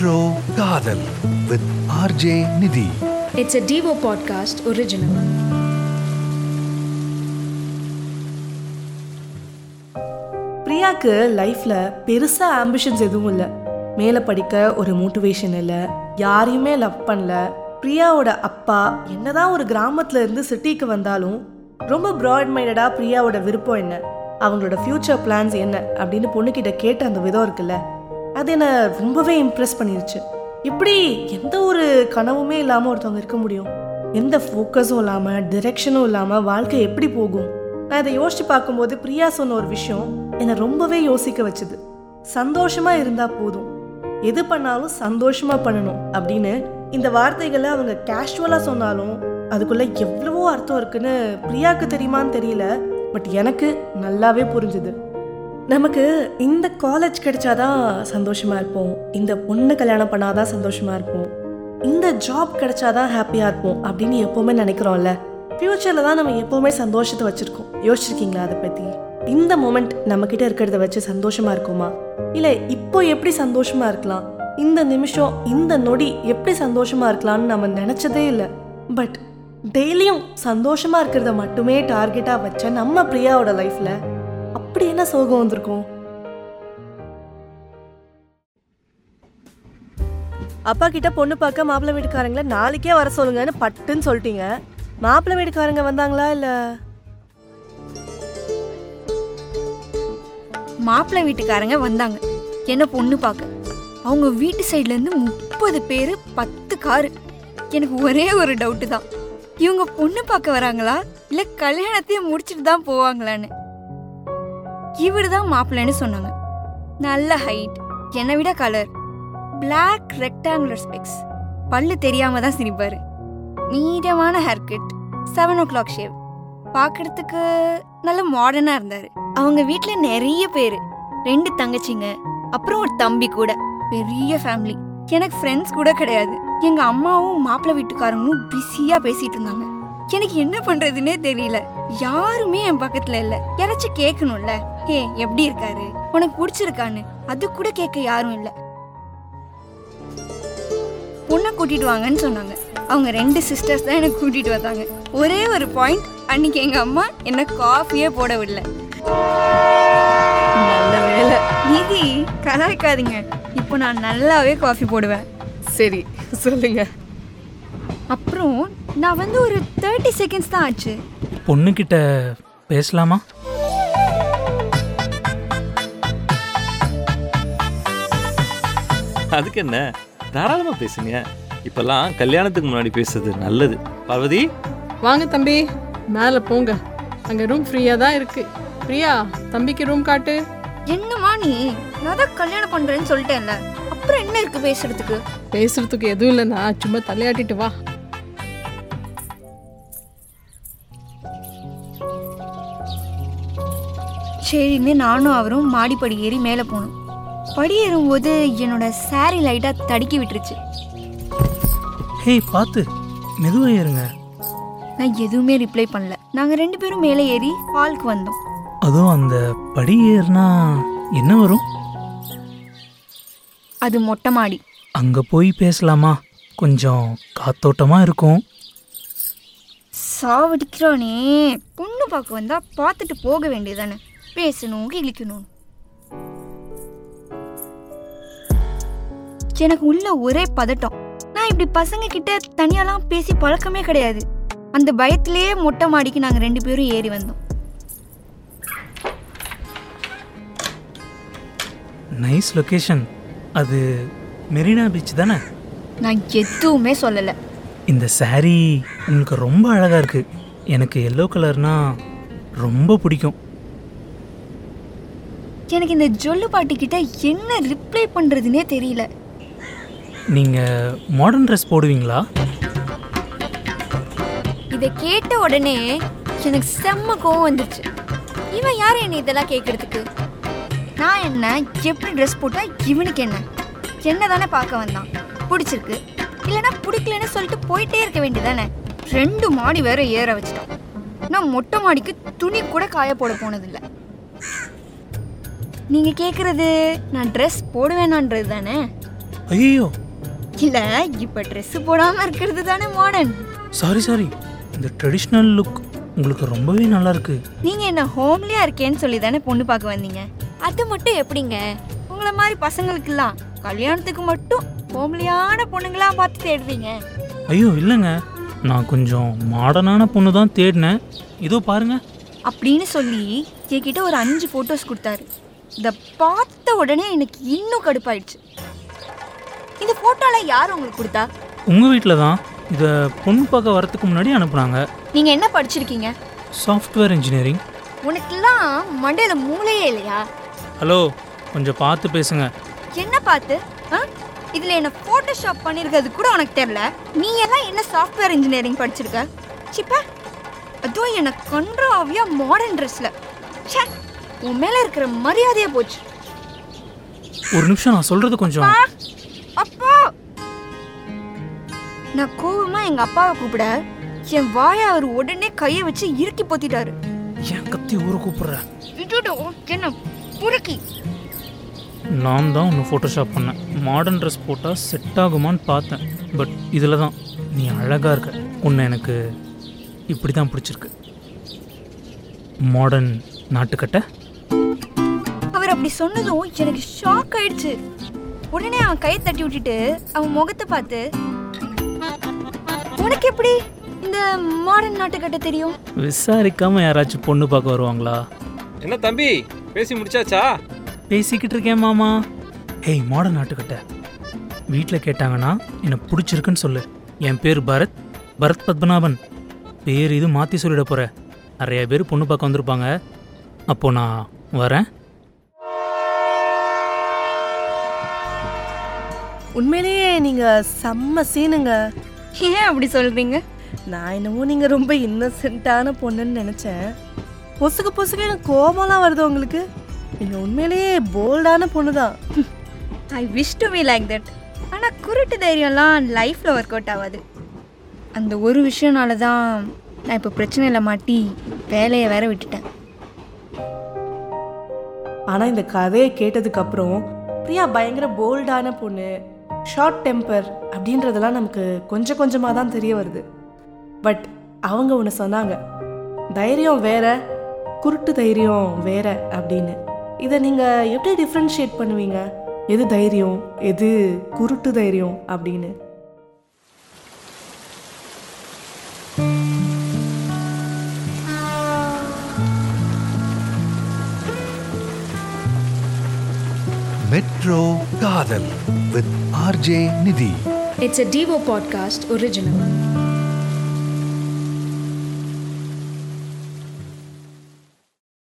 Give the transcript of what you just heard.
Retro காதல் with RJ நிதி It's a Devo podcast original. பிரியாக்கு லைஃப்ல பெருசா ஆம்பிஷன்ஸ் எதுவும் இல்லை மேலே படிக்க ஒரு மோட்டிவேஷன் இல்லை யாரையுமே லவ் பண்ணல பிரியாவோட அப்பா என்னதான் ஒரு கிராமத்துல இருந்து சிட்டிக்கு வந்தாலும் ரொம்ப ப்ராட் மைண்டடா பிரியாவோட விருப்பம் என்ன அவங்களோட ஃப்யூச்சர் பிளான்ஸ் என்ன அப்படின்னு பொண்ணுக்கிட்ட கேட்ட அந்த விதம் இருக்குல்ல அது என்ன ரொம்பவே இம்ப்ரெஸ் பண்ணிருச்சு இப்படி எந்த ஒரு கனவுமே இல்லாமல் ஒருத்தவங்க இருக்க முடியும் எந்த ஃபோக்கஸும் இல்லாமல் டிரெக்ஷனும் இல்லாமல் வாழ்க்கை எப்படி போகும் நான் இதை யோசிச்சு பார்க்கும்போது பிரியா சொன்ன ஒரு விஷயம் என்னை ரொம்பவே யோசிக்க வச்சுது சந்தோஷமா இருந்தா போதும் எது பண்ணாலும் சந்தோஷமா பண்ணணும் அப்படின்னு இந்த வார்த்தைகளை அவங்க கேஷுவலா சொன்னாலும் அதுக்குள்ள எவ்வளவோ அர்த்தம் இருக்குன்னு பிரியாக்கு தெரியுமான்னு தெரியல பட் எனக்கு நல்லாவே புரிஞ்சுது நமக்கு இந்த காலேஜ் கிடைச்சாதான் சந்தோஷமா இருப்போம் இந்த பொண்ணு கல்யாணம் பண்ணாதான் சந்தோஷமா இருப்போம் இந்த ஜாப் கிடைச்சாதான் ஹாப்பியா இருப்போம் அப்படின்னு எப்பவுமே நினைக்கிறோம்ல ஃபியூச்சர்ல தான் நம்ம எப்பவுமே சந்தோஷத்தை வச்சிருக்கோம் யோசிச்சிருக்கீங்களா அதை பத்தி இந்த மொமெண்ட் நம்ம கிட்ட இருக்கிறத வச்சு சந்தோஷமா இருக்குமா இல்ல இப்போ எப்படி சந்தோஷமா இருக்கலாம் இந்த நிமிஷம் இந்த நொடி எப்படி சந்தோஷமா இருக்கலாம்னு நம்ம நினைச்சதே இல்லை பட் டெய்லியும் சந்தோஷமா இருக்கிறத மட்டுமே டார்கெட்டா வச்ச நம்ம பிரியாவோட லைஃப்ல அப்படி என்ன சோகம் வந்திருக்கும் அப்பா கிட்ட பொண்ணு பார்க்க மாப்பிள்ளை வீட்டுக்காரங்கள நாளைக்கே வர சொல்லுங்கன்னு பட்டுன்னு சொல்லிட்டீங்க மாப்பிள்ளை வீட்டுக்காரங்க வந்தாங்களா இல்ல மாப்பிள்ளை வீட்டுக்காரங்க வந்தாங்க என்ன பொண்ணு பார்க்க அவங்க வீட்டு சைட்லேருந்து முப்பது பேர் பத்து காரு எனக்கு ஒரே ஒரு டவுட்டு தான் இவங்க பொண்ணு பார்க்க வராங்களா இல்லை கல்யாணத்தையும் முடிச்சுட்டு தான் போவாங்களான்னு இவரு தான் மாப்பிள்ளைன்னு சொன்னாங்க நல்ல ஹைட் என்னை விட கலர் பிளாக் ரெக்டாங்குலர் ஸ்பெக்ஸ் பல்லு தெரியாம தான் சிரிப்பாரு மீடியமான haircut seven o'clock shave பார்க்கறதுக்கு நல்ல மாடர்னாக இருந்தார் அவங்க வீட்டில் நிறைய பேர் ரெண்டு தங்கச்சிங்க அப்புறம் ஒரு தம்பி கூட பெரிய ஃபேமிலி எனக்கு ஃப்ரெண்ட்ஸ் கூட கிடையாது எங்க அம்மாவும் மாப்பிள்ளை வீட்டுக்காரங்களும் பிஸியா பேசிட்டு இருந்தாங்க எனக்கு என்ன பண்றதுன்னே தெரியல யாருமே என் பக்கத்துல இல்ல யாராச்சும் கேட்கணும்ல ஏ எப்படி இருக்காரு உனக்கு பிடிச்சிருக்கான்னு அது கூட கேட்க யாரும் இல்ல பொண்ணை கூட்டிட்டு வாங்கன்னு சொன்னாங்க அவங்க ரெண்டு சிஸ்டர்ஸ் தான் எனக்கு கூட்டிட்டு வந்தாங்க ஒரே ஒரு பாயிண்ட் அன்னைக்கு எங்க அம்மா என்ன காஃபியே போட விடல நல்ல வேலை நிதி கலாய்க்காதீங்க இப்போ நான் நல்லாவே காஃபி போடுவேன் சரி சொல்லுங்க அப்புறம் நான் வந்து ஒரு தேர்ட்டி செகண்ட்ஸ் தான் ஆச்சு பொண்ணுக்கிட்ட பேசலாமா அதுக்கு என்ன தாராளமாக பேசுங்க இப்பெல்லாம் கல்யாணத்துக்கு முன்னாடி பேசுறது நல்லது பார்வதி வாங்க தம்பி மேலே போங்க அங்கே ரூம் ஃப்ரீயாக தான் இருக்கு பிரியா தம்பிக்கு ரூம் காட்டு என்னம்மா நீ நான் தான் கல்யாணம் பண்றேன்னு சொல்லிட்டேன்ல அப்புறம் என்ன இருக்கு பேசுறதுக்கு பேசுறதுக்கு எதுவும் இல்லைண்ணா சும்மா தலையாட்டிட்டு வா சரின்னு நானும் அவரும் மாடிப்படி ஏறி மேலே போனோம் படி ஏறும்போது என்னோட saree லைட்டா தடுக்கி விட்டுருச்சு ஹேய் பார்த்து மெதுவாக ஏறுங்க நான் எதுவுமே ரிப்ளை பண்ணல நாங்க ரெண்டு பேரும் மேலே ஏறி ஹாலுக்கு வந்தோம் அதுவும் அந்த படி ஏறுனா என்ன வரும் அது மொட்டை மாடி அங்கே போய் பேசலாமா கொஞ்சம் காத்தோட்டமாக இருக்கும் சாவடிக்கிறானே பொண்ணு பார்க்க வந்தா பார்த்துட்டு போக வேண்டியதானே பேசணும் கிழிக்கணும் எனக்கு உள்ள ஒரே பதட்டம் நான் இப்படி பசங்க கிட்ட தனியாலாம் பேசி பழக்கமே கிடையாது அந்த பயத்திலேயே மொட்டை மாடிக்கு நாங்க ரெண்டு பேரும் ஏறி வந்தோம் நைஸ் லொக்கேஷன் அது மெரினா பீச் தானே நான் எதுவுமே சொல்லலை இந்த saree உங்களுக்கு ரொம்ப அழகாக இருக்குது எனக்கு எல்லோ கலர்னா ரொம்ப பிடிக்கும் எனக்கு இந்த ஜொல்லு பாட்டி கிட்ட என்ன ரிப்ளை பண்றதுனே தெரியல நீங்கள் மாடர்ன் ட்ரெஸ் போடுவீங்களா இதை கேட்ட உடனே எனக்கு செம்ம கோவம் வந்துருச்சு இவன் யார் என்ன இதெல்லாம் கேட்கறதுக்கு நான் என்ன எப்படி ட்ரெஸ் போட்டா இவனுக்கு என்ன என்ன தானே பார்க்க வந்தான் பிடிச்சிருக்கு இல்லைன்னா பிடிக்கலன்னு சொல்லிட்டு போயிட்டே இருக்க வேண்டியதானே ரெண்டு மாடி வேற ஏற வச்சிட்டான் நான் மொட்டை மாடிக்கு துணி கூட காய போட போனதில்லை நீங்க கேக்குறது நான் ட்ரெஸ் போடுவேனான்றது தானே ஐயோ இல்ல இப்ப Dress போடாம இருக்கிறது தானே மாடர்ன் சாரி சாரி இந்த ட்ரெடிஷ்னல் லுக் உங்களுக்கு ரொம்பவே நல்லா இருக்கு நீங்க என்ன ஹோம்லியா இருக்கேன்னு சொல்லி தானே பொண்ணு பார்க்க வந்தீங்க அது மட்டும் எப்படிங்க உங்களை மாதிரி பசங்களுக்கெல்லாம் கல்யாணத்துக்கு மட்டும் ஹோம்லியான பொண்ணுங்களா பார்த்து தேடுவீங்க ஐயோ இல்லைங்க நான் கொஞ்சம் மாடர்னான பொண்ணு தான் தேடினேன் இதோ பாருங்க அப்படின்னு சொல்லி என்கிட்ட ஒரு அஞ்சு ஃபோட்டோஸ் கொடுத்தாரு இதை பார்த்த உடனே எனக்கு இன்னும் கடுப்பாயிடுச்சு இந்த ஃபோட்டோலாம் யார் உங்களுக்கு கொடுத்தா உங்கள் வீட்டில் தான் இதை பொண்ணு பார்க்க வரத்துக்கு முன்னாடி அனுப்புனாங்க நீங்க என்ன படிச்சிருக்கீங்க சாஃப்ட்வேர் இன்ஜினியரிங் உனக்கெல்லாம் மண்டையில மூளையே இல்லையா ஹலோ கொஞ்சம் பார்த்து பேசுங்க என்ன பார்த்து ஆ? இதுல என்ன போட்டோஷாப் பண்ணிருக்கிறது கூட உனக்கு தெரியல நீ எல்லாம் என்ன சாஃப்ட்வேர் இன்ஜினியரிங் படிச்சிருக்க சிப்ப அதுவும் எனக்கு கன்றாவியா மாடர்ன் ட்ரெஸ்ல ச்சே உன் மேல இருக்கிற மரியாதையே போச்சு ஒரு நிமிஷம் நான் சொல்கிறது கொஞ்சம் அப்பா அப்பா நான் கோவமா எங்க அப்பாவை கூப்பிட என் வாயை அவர் உடனே கையை வச்சு இறுக்கி பொத்திட்டாரு ஏன் கத்தி ஊரை கூப்பிடுற விட்டுடு என்ன புருக்கி நான் தான் உன்னை ஃபோட்டோஷாப் பண்ணேன் மாடர்ன் ட்ரெஸ் போட்டால் செட் ஆகுமான்னு பார்த்தேன் பட் இதில் தான் நீ அழகாக இருக்க உன்னை எனக்கு இப்படி தான் பிடிச்சிருக்கு மாடர்ன் நாட்டுக்கட்டை அவர் அப்படி சொன்னதும் எனக்கு ஷாக் ஆயிடுச்சு உடனே அவன் கையை தட்டி விட்டுட்டு அவன் முகத்தை பார்த்து உனக்கு எப்படி இந்த மாடர்ன் நாட்டுக்கட்ட தெரியும் விசாரிக்காமல் யாராச்சும் பொண்ணு பார்க்க வருவாங்களா என்ன தம்பி பேசி முடிச்சாச்சா பேசிக்கிட்டு இருக்கேன் மாமா ஹேய் மாடர்ன் நாட்டுக்கட்டை வீட்டில் கேட்டாங்கன்னா என்னை பிடிச்சிருக்குன்னு சொல்லு என் பேர் பரத் பரத் பத்மநாபன் பேர் இது மாற்றி சொல்லிட போகிற நிறைய பேர் பொண்ணு பார்க்க வந்திருப்பாங்க அப்போ நான் வரேன் உண்மையிலேயே நீங்கள் செம்ம சீனுங்க ஏன் அப்படி சொல்றீங்க நான் என்னமோ நீங்கள் ரொம்ப இன்னசென்ட்டான பொண்ணுன்னு நினச்சேன் பொசுக்கு பொசுக்கு எனக்கு கோபம்லாம் வருது உங்களுக்கு நீங்கள் உண்மையிலேயே போல்டான பொண்ணு தான் I wish to be like that ஆனால் குருட்டு தைரியம்லாம் லைஃப்பில் ஒர்க் அவுட் ஆகாது அந்த ஒரு விஷயனால தான் நான் இப்போ பிரச்சனையில் மாட்டி வேலையை வேற விட்டுட்டேன் ஆனால் இந்த கதையை கேட்டதுக்கப்புறம் பிரியா பயங்கர போல்டான பொண்ணு ஷார்ட் டெம்பர் அப்படின்றதெல்லாம் நமக்கு கொஞ்சம் கொஞ்சமாக தான் தெரிய வருது பட் அவங்க ஒன்று சொன்னாங்க தைரியம் வேற குருட்டு தைரியம் வேற அப்படின்னு இதை நீங்கள் எப்படி டிஃப்ரென்ஷியேட் பண்ணுவீங்க எது தைரியம் எது குருட்டு தைரியம் அப்படின்னு மெட்ரோ காதல் வித் ஆர்ஜே நிதி It's a Devo podcast original.